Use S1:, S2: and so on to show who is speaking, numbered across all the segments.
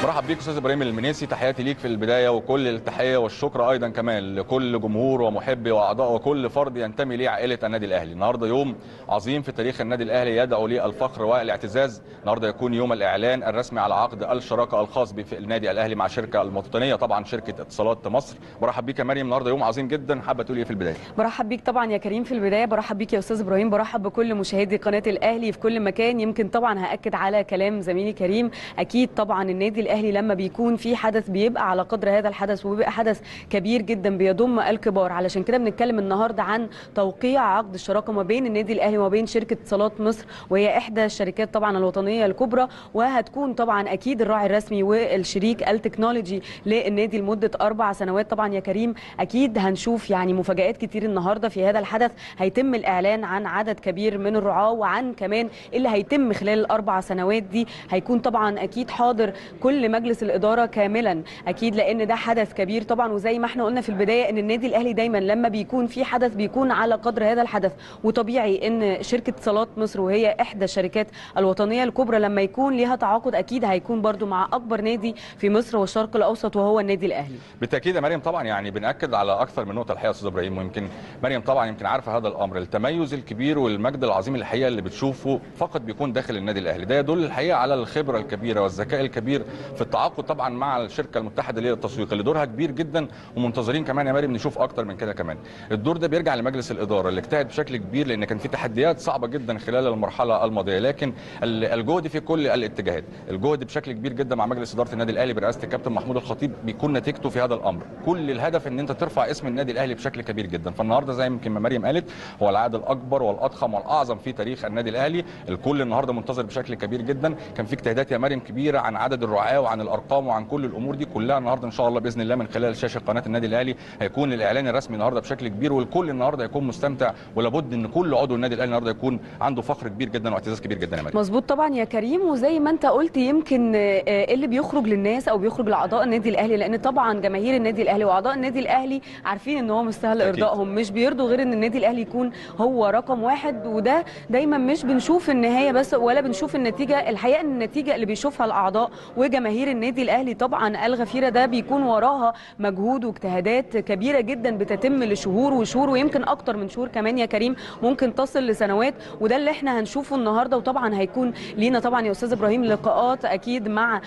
S1: برحب بيك استاذ ابراهيم المنيسي تحياتي ليك في البدايه وكل التحيه والشكر ايضا كمان لكل جمهور ومحبي واعضاء وكل فرد ينتمي لعائله النادي الاهلي النهارده يوم عظيم في تاريخ النادي الاهلي يدعو للفخر والاعتزاز النهارده يكون يوم الاعلان الرسمي على عقد الشراكه الخاص بالنادي الاهلي مع شركه الوطنيه طبعا شركه اتصالات مصر برحب بيك يا مريم النهارده يوم عظيم جدا حابه تقولي ايه في البدايه
S2: برحب بيك طبعا يا كريم في البدايه برحب بيك يا استاذ ابراهيم برحب بكل مشاهدي قناه الاهلي في كل مكان يمكن طبعا هاكد على كلام زميلي كريم اكيد طبعا النادي الاهلي لما بيكون في حدث بيبقى على قدر هذا الحدث وبيبقى حدث كبير جدا بيضم الكبار علشان كده بنتكلم النهارده عن توقيع عقد الشراكه ما بين النادي الاهلي وما بين شركه اتصالات مصر وهي احدى الشركات طبعا الوطنيه الكبرى وهتكون طبعا اكيد الراعي الرسمي والشريك التكنولوجي للنادي لمده اربع سنوات طبعا يا كريم اكيد هنشوف يعني مفاجات كتير النهارده في هذا الحدث هيتم الاعلان عن عدد كبير من الرعاه وعن كمان اللي هيتم خلال الاربع سنوات دي هيكون طبعا اكيد حاضر كل مجلس الاداره كاملا اكيد لان ده حدث كبير طبعا وزي ما احنا قلنا في البدايه ان النادي الاهلي دايما لما بيكون في حدث بيكون على قدر هذا الحدث وطبيعي ان شركه اتصالات مصر وهي احدى الشركات الوطنيه الكبرى لما يكون ليها تعاقد اكيد هيكون برضو مع اكبر نادي في مصر والشرق الاوسط وهو النادي الاهلي
S1: بالتاكيد يا مريم طبعا يعني بناكد على اكثر من نقطه الحقيقه يا استاذ ابراهيم ويمكن مريم طبعا يمكن عارفه هذا الامر التميز الكبير والمجد العظيم الحقيقه اللي بتشوفه فقط بيكون داخل النادي الاهلي ده يدل الحقيقه على الخبره الكبيره والذكاء الكبير في التعاقد طبعا مع الشركه المتحده للتسويق اللي دورها كبير جدا ومنتظرين كمان يا مريم نشوف اكتر من كده كمان الدور ده بيرجع لمجلس الاداره اللي اجتهد بشكل كبير لان كان في تحديات صعبه جدا خلال المرحله الماضيه لكن الجهد في كل الاتجاهات الجهد بشكل كبير جدا مع مجلس اداره النادي الاهلي برئاسه الكابتن محمود الخطيب بيكون نتيجته في هذا الامر كل الهدف ان انت ترفع اسم النادي الاهلي بشكل كبير جدا فالنهارده زي يمكن ما مريم قالت هو العائد الاكبر والاضخم والاعظم في تاريخ النادي الاهلي الكل النهارده منتظر بشكل كبير جدا كان في اجتهادات يا مريم كبيره عن عدد الرعاه وعن الارقام وعن كل الامور دي كلها النهارده ان شاء الله باذن الله من خلال شاشه قناه النادي الاهلي هيكون الاعلان الرسمي النهارده بشكل كبير والكل النهارده هيكون مستمتع ولابد ان كل عضو النادي الاهلي النهارده يكون عنده فخر كبير جدا واعتزاز كبير جدا يا مريم
S2: مظبوط طبعا يا كريم وزي ما انت قلت يمكن اللي بيخرج للناس او بيخرج لاعضاء النادي الاهلي لان طبعا جماهير النادي الاهلي واعضاء النادي الاهلي عارفين ان هو مش سهل ارضائهم مش بيرضوا غير ان النادي الاهلي يكون هو رقم واحد وده دايما مش بنشوف النهايه بس ولا بنشوف النتيجه الحقيقه ان النتيجه اللي بيشوفها الاعضاء وجماهير النادي الاهلي طبعا الغفيره ده بيكون وراها مجهود واجتهادات كبيره جدا بتتم لشهور وشهور ويمكن اكتر من شهور كمان يا كريم ممكن تصل لسنوات وده اللي احنا هنشوفه النهارده وطبعا هيكون لينا طبعا يا استاذ ابراهيم لقاءات اكيد مع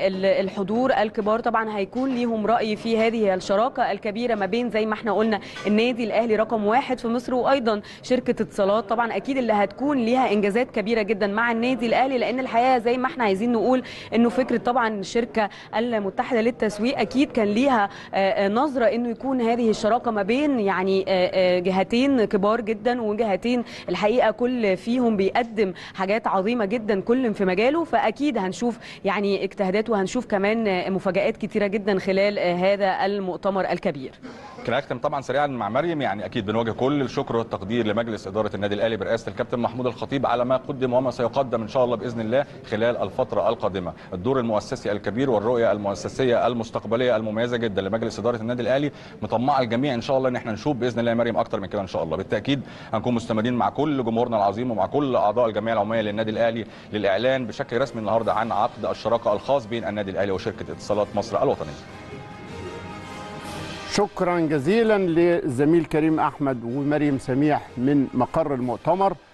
S2: الحضور الكبار طبعا هيكون ليهم راي في هذه الشراكه الكبيره ما بين زي ما احنا قلنا النادي الاهلي رقم واحد في مصر وايضا شركه اتصالات طبعا اكيد اللي هتكون ليها انجازات كبيره جدا مع النادي الاهلي لان الحقيقه زي ما احنا عايزين نقول انه فكره طبعا الشركه المتحده للتسويق اكيد كان ليها نظره انه يكون هذه الشراكه ما بين يعني جهتين كبار جدا وجهتين الحقيقه كل فيهم بيقدم حاجات عظيمه جدا كل في مجاله فاكيد هنشوف يعني اجتهادات وهنشوف كمان مفاجات كتيره جدا خلال هذا المؤتمر الكبير
S1: يمكن اختم طبعا سريعا مع مريم يعني اكيد بنوجه كل الشكر والتقدير لمجلس اداره النادي الاهلي برئاسه الكابتن محمود الخطيب على ما قدم وما سيقدم ان شاء الله باذن الله خلال الفتره القادمه الدور المؤسسي الكبير والرؤيه المؤسسيه المستقبليه المميزه جدا لمجلس اداره النادي الاهلي مطمعه الجميع ان شاء الله ان احنا نشوف باذن الله يا مريم اكتر من كده ان شاء الله بالتاكيد هنكون مستمرين مع كل جمهورنا العظيم ومع كل اعضاء الجمعيه العموميه للنادي الاهلي للاعلان بشكل رسمي النهارده عن عقد الشراكه الخاص بين النادي الاهلي وشركه اتصالات مصر الوطنيه
S3: شكرا جزيلا للزميل كريم احمد ومريم سميح من مقر المؤتمر